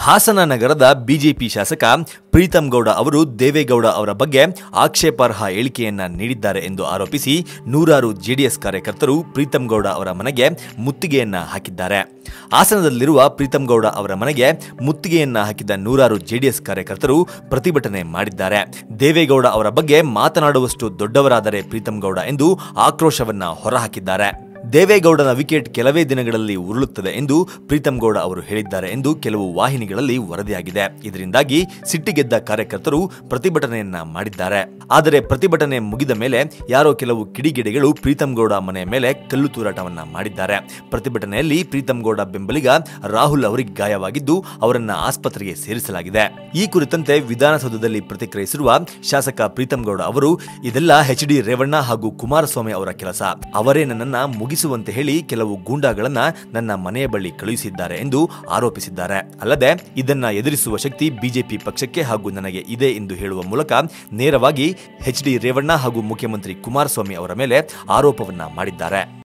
ಹಾಸನ ನಗರದ ಬಿಜೆಪಿ ಶಾಸಕ ಪ್ರೀತಂ ಗೌಡ ಅವರು ದೇವೇಗೌಡ ಅವರ ಬಗ್ಗೆ ಆಕ್ಷೇಪಾರ್ಹ ಹೇಳಿಕೆಯನ್ನ ನೀಡಿದ್ದಾರೆ ಎಂದು ಆರೋಪಿಸಿ ನೂರಾರು ಜೆಡಿಎಸ್ ಕಾರ್ಯಕರ್ತರು ಪ್ರೀತಂ ಗೌಡ ಅವರ ಮನೆಗೆ ಮುತ್ತಿಗೆಯನ್ನ ಹಾಕಿದ್ದಾರೆ ಹಾಸನದಲ್ಲಿರುವ ಪ್ರೀತಂ ಗೌಡ ಅವರ ಮನೆಗೆ ಮುತ್ತಿಗೆಯನ್ನ ಹಾಕಿದ ನೂರಾರು ಜೆಡಿಎಸ್ ಕಾರ್ಯಕರ್ತರು ಪ್ರತಿಭಟನೆ ಮಾಡಿದ್ದಾರೆ ದೇವೇಗೌಡ ಅವರ ಬಗ್ಗೆ ಮಾತನಾಡುವಷ್ಟು ದೊಡ್ಡವರಾದರೆ ಪ್ರೀತಂ ಗೌಡ ಎಂದು ಆಕ್ರೋಶವನ್ನ ಹೊರಹಾಕಿದ್ದಾರೆ ದೇವೇಗೌಡನ ವಿಕೆಟ್ ಕೆಲವೇ ದಿನಗಳಲ್ಲಿ ಉರುಳುತ್ತದೆ ಎಂದು ಪ್ರೀತಂ ಗೌಡ ಅವರು ಹೇಳಿದ್ದಾರೆ ಎಂದು ಕೆಲವು ವಾಹಿನಿಗಳಲ್ಲಿ ವರದಿಯಾಗಿದೆ ಇದರಿಂದಾಗಿ ಸಿಟ್ಟಿಗೆದ್ದ ಕಾರ್ಯಕರ್ತರು ಪ್ರತಿಭಟನೆಯನ್ನ ಮಾಡಿದ್ದಾರೆ ಆದರೆ ಪ್ರತಿಭಟನೆ ಮುಗಿದ ಮೇಲೆ ಯಾರೋ ಕೆಲವು ಕಿಡಿಗೇಡಿಗಳು ಪ್ರೀತಂ ಗೌಡ ಮನೆಯ ಮೇಲೆ ಕಲ್ಲು ತೂರಾಟವನ್ನ ಮಾಡಿದ್ದಾರೆ ಪ್ರತಿಭಟನೆಯಲ್ಲಿ ಪ್ರೀತಂ ಗೌಡ ಬೆಂಬಲಿಗ ರಾಹುಲ್ ಅವರಿಗೆ ಗಾಯವಾಗಿದ್ದು ಅವರನ್ನ ಆಸ್ಪತ್ರೆಗೆ ಸೇರಿಸಲಾಗಿದೆ ಈ ಕುರಿತಂತೆ ವಿಧಾನಸೌಧದಲ್ಲಿ ಪ್ರತಿಕ್ರಿಯಿಸಿರುವ ಶಾಸಕ ಪ್ರೀತಂ ಗೌಡ ಅವರು ಇದೆಲ್ಲ ಎಚ್ ಡಿ ರೇವಣ್ಣ ಹಾಗೂ ಕುಮಾರಸ್ವಾಮಿ ಅವರ ಕೆಲಸ ಅವರೇ ನನ್ನನ್ನ ಮುಗಿಸುವಂತೆ ಹೇಳಿ ಕೆಲವು ಗೂಂಡಾಗಳನ್ನ ನನ್ನ ಮನೆಯ ಬಳಿ ಕಳುಹಿಸಿದ್ದಾರೆ ಎಂದು ಆರೋಪಿಸಿದ್ದಾರೆ ಅಲ್ಲದೆ ಇದನ್ನ ಎದುರಿಸುವ ಶಕ್ತಿ ಬಿಜೆಪಿ ಪಕ್ಷಕ್ಕೆ ಹಾಗೂ ನನಗೆ ಇದೆ ಎಂದು ಹೇಳುವ ಮೂಲಕ ನೇರವಾಗಿ ಎಚ್ ಡಿ ರೇವಣ್ಣ ಹಾಗೂ ಮುಖ್ಯಮಂತ್ರಿ ಕುಮಾರಸ್ವಾಮಿ ಅವರ ಮೇಲೆ ಆರೋಪವನ್ನ ಮಾಡಿದ್ದಾರೆ